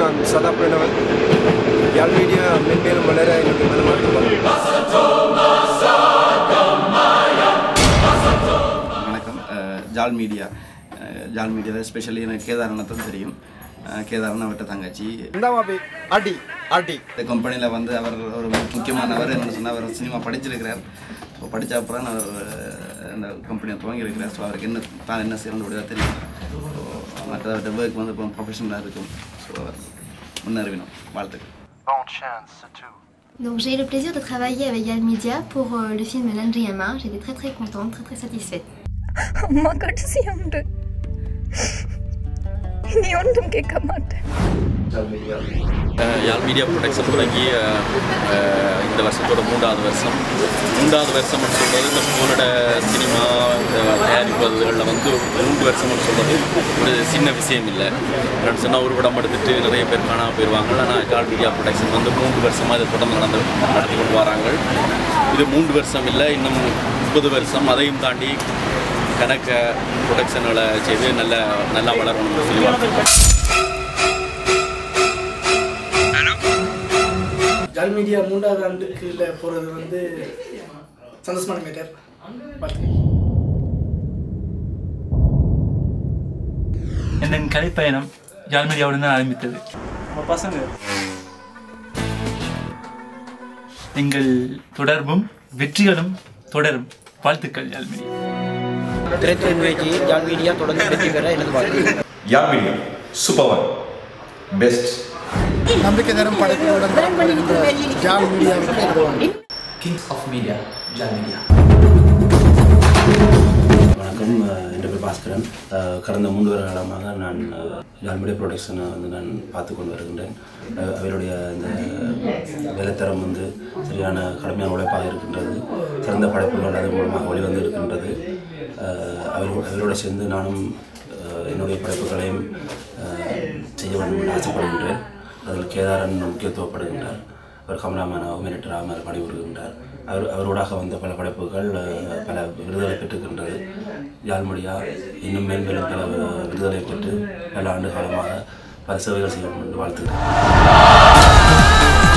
நான் சதா பிரணவன் யாழ் மீடியா மென்மேலும் வளர என்னுடைய மனமார்ந்த வாழ்த்து. வணக்கம் அஹ், ஜால் மீடியா அஹ், ஜால் மீடியாவில் ஸ்பெஷலி எனக்கு கேதாரணத்தும் தெரியும் அஹ், கேதாரன் அவர்கிட்ட தங்கச்சி அடி அடி இந்த கம்பெனியில் வந்து அவர் ஒரு முக்கியமானவர் என்னென்னு சொன்னால் அவர் சினிமா படிச்சிருக்கிறார் ஸோ படித்த அப்புறம் அவர் அஹ், இந்த கம்பெனியை துவங்கியிருக்கிறார் ஸோ அவருக்கு என்ன தான் என்ன செய்யணும்னு விட தெரியும் ஸோ மற்ற அவர்கிட்ட ஒர்க் வந்து இப்போ ப்ரொஃபஷனலாக இருக்கும் ஸோ அவர் முன்னறிவினோம் வாழ்த்துக்கள் Donc j'ai eu le plaisir de travailler avec Gal Media pour euh, le film L'Andriama. J'étais très très contente, très très satisfaite. அம்மா கடைசி உண்டு இனி ஒன்றும் கேட்க மாட்டேன் அஹ் யாழ் மீடியா ப்ரொடக்ஷன் தொடங்கி அஹ், அஹ், இந்த வருஷத்தோட மூன்றாவது வருஷம் மூன்றாவது வருஷம்னு சொல்கிறது இந்த போனோட சினிமா இந்த தயாரிப்பதுகளில் வந்து மூன்று வருஷம்னு சொல்கிறது ஒரு சின்ன விஷயம் இல்லை ரெண்டு சொன்னால் ஒரு படம் எடுத்துட்டு நிறைய பேர் காணாமல் போயிடுவாங்க ஆனால் யாழ் மீடியா ப்ரொடக்ஷன் வந்து மூன்று வருஷமாக இதை தொடர்ந்து நடந்து நடத்தி கொண்டு வராங்க இது மூன்று வருஷம் இல்லை இன்னும் முப்பது வருஷம் அதையும் தாண்டி கணக்க ப்ரொடக்ஷன்களை செய்து நல்ல நல்லா வளரணும்னு சொல்லி வாழ்த்துக்கிறேன். ஜால் மீடியா மூன்றாவது ஆண்டுக்குள்ள போகிறது வந்து சந்தோஷமான மேட்டர் வாழ்த்துக்கள் என் கலைப்பயணம் ஜால் மீடியாவுடன் தான் ஆரம்பித்தது நம்ம பசங்க எங்கள் தொடர்பும் வெற்றிகளும் தொடரும் வாழ்த்துக்கள் ஜால் மீடியா திரைத்துறை முயற்சி ஜால் மீடியா தொடர்ந்து வெற்றி பெற எனது வாழ்த்து Yazh media super one best நம்பிக்கை தரும் படைப்புகளுடன் ஜால் மீடியாவுக்கு எனது வாழ்த்து kings of media Jaal media வணக்கம் அஹ் என் பேர் பாஸ்கரன் அஹ் கடந்த மூன்று வருட காலமாக நான் ஜால்மீடியா ப்ரொடக்ஷனை வந்து நான் பார்த்து கொண்டு வருகின்றேன் அஹ் அவருடைய இந்த வேலைத்தரம் வந்து சரியான கடுமையான உழைப்பாக இருக்கின்றது சிறந்த படைப்புகள் அதன் மூலமாக வெளிவந்து இருக்கின்றது அஹ் அவரோடு அவரோடு சேர்ந்து நானும் அஹ் என்னுடைய படைப்புகளையும் அஹ் செய்ய வேண்டும் என்று ஆசைப்படுகின்றேன் அதில் கேதாரன் முக்கியத்துவப்படுகின்றார் அவர் கமலாமனாகவும் மிரட்டராக பணிபுரிகின்றார் அவர் அவரோடாக வந்த பல படைப்புகள் அஹ், பல விருதுகளை பெற்றுக்கின்றது யாழ்மொழியா இன்னும் மேன்மேலும் பல விருதுகளை பெற்று பல ஆண்டு காலமாக பல சேவைகள் செய்ய வேண்டும் என்று வாழ்த்துகிறேன்